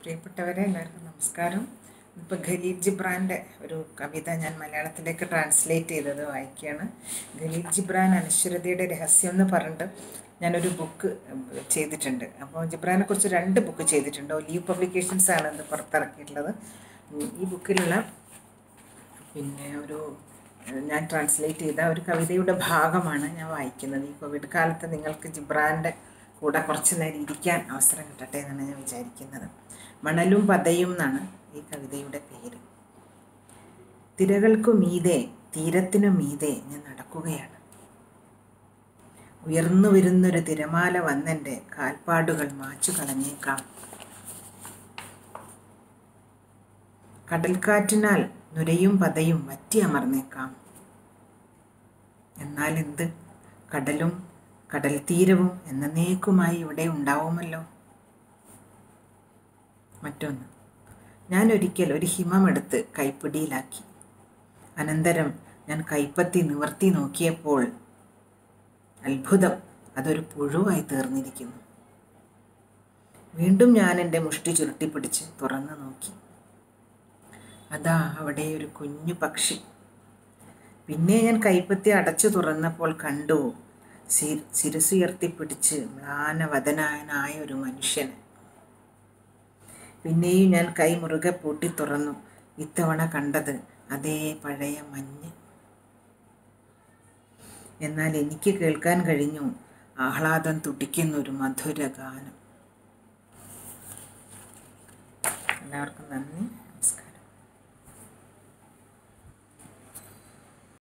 പ്രിയപ്പെട്ടവരെ എല്ലാവർക്കും നമസ്കാരം ഇപ്പോൾ ഖലീൽ ജിബ്രാൻ്റെ ഒരു കവിത ഞാൻ മലയാളത്തിലേക്ക് ട്രാൻസ്ലേറ്റ് ചെയ്തത് വായിക്കുകയാണ് ഖലീൽ ജിബ്രാൻ അനശ്വരതയുടെ രഹസ്യം എന്ന് പറഞ്ഞിട്ട് ഞാനൊരു ബുക്ക് ചെയ്തിട്ടുണ്ട് അപ്പോൾ ജിബ്രാനെ കുറിച്ച് രണ്ട് ബുക്ക് ചെയ്തിട്ടുണ്ട് ഒലീവ് പബ്ലിക്കേഷൻസ് ആണ് ഇത് പുറത്തിറക്കിയിട്ടുള്ളത് ഉം, ഈ ബുക്കിലുള്ള പിന്നെ ഒരു ഏഹ്, ഞാൻ ട്രാൻസ്ലേറ്റ് ചെയ്ത ഒരു കവിതയുടെ ഭാഗമാണ് ഞാൻ വായിക്കുന്നത് ഈ കോവിഡ് കാലത്ത് നിങ്ങൾക്ക് ജിബ്രാൻ്റെ കൂടെ കുറച്ച് നേരം ഇരിക്കാൻ അവസരം കിട്ടട്ടെ എന്നാണ് ഞാൻ വിചാരിക്കുന്നത് മണലും പതയും എന്നാണ് ഈ കവിതയുടെ പേര് തിരകൾക്കു മീതെ തീരത്തിനു മീതെ ഞാൻ നടക്കുകയാണ് ഉയർന്നു വരുന്നൊരു തിരമാല വന്നെൻ്റെ കാൽപ്പാടുകൾ മാച്ചു കളഞ്ഞേക്കാം കടൽക്കാറ്റിനാൽ നുരയും പതയും വറ്റി അമർന്നേക്കാം എന്നാൽ എന്ത് കടലും കടൽ തീരവും എന്നേക്കുമായി ഇവിടെ ഉണ്ടാവുമല്ലോ മറ്റൊന്ന് ഞാൻ ഒരിക്കൽ ഒരു ഹിമമെടുത്ത് കൈപ്പിടിയിലാക്കി അനന്തരം ഞാൻ കൈപ്പത്തി നിവർത്തി നോക്കിയപ്പോൾ അത്ഭുതം അതൊരു പുഴുവായി തീർന്നിരിക്കുന്നു വീണ്ടും ഞാൻ എൻ്റെ മുഷ്ടി ചുരുട്ടിപ്പിടിച്ച് തുറന്നു നോക്കി അതാ അവിടെ ഒരു കുഞ്ഞു പക്ഷി പിന്നെ ഞാൻ കൈപ്പത്തി അടച്ചു തുറന്നപ്പോൾ കണ്ടു സി- ശിരസുയർത്തിപ്പിടിച്ച് മ്ലാനവദനായനായ ഒരു മനുഷ്യന് പിന്നെയും ഞാൻ കൈ മുറുകെ പൂട്ടി തുറന്നു ഇത്തവണ കണ്ടത് അതേ പഴയ മഞ്ഞ് എന്നാൽ എനിക്ക് കേൾക്കാൻ കഴിഞ്ഞു ആഹ്ലാദം തുടിക്കുന്ന ഒരു മധുര ഗാനം എല്ലാവർക്കും നന്ദി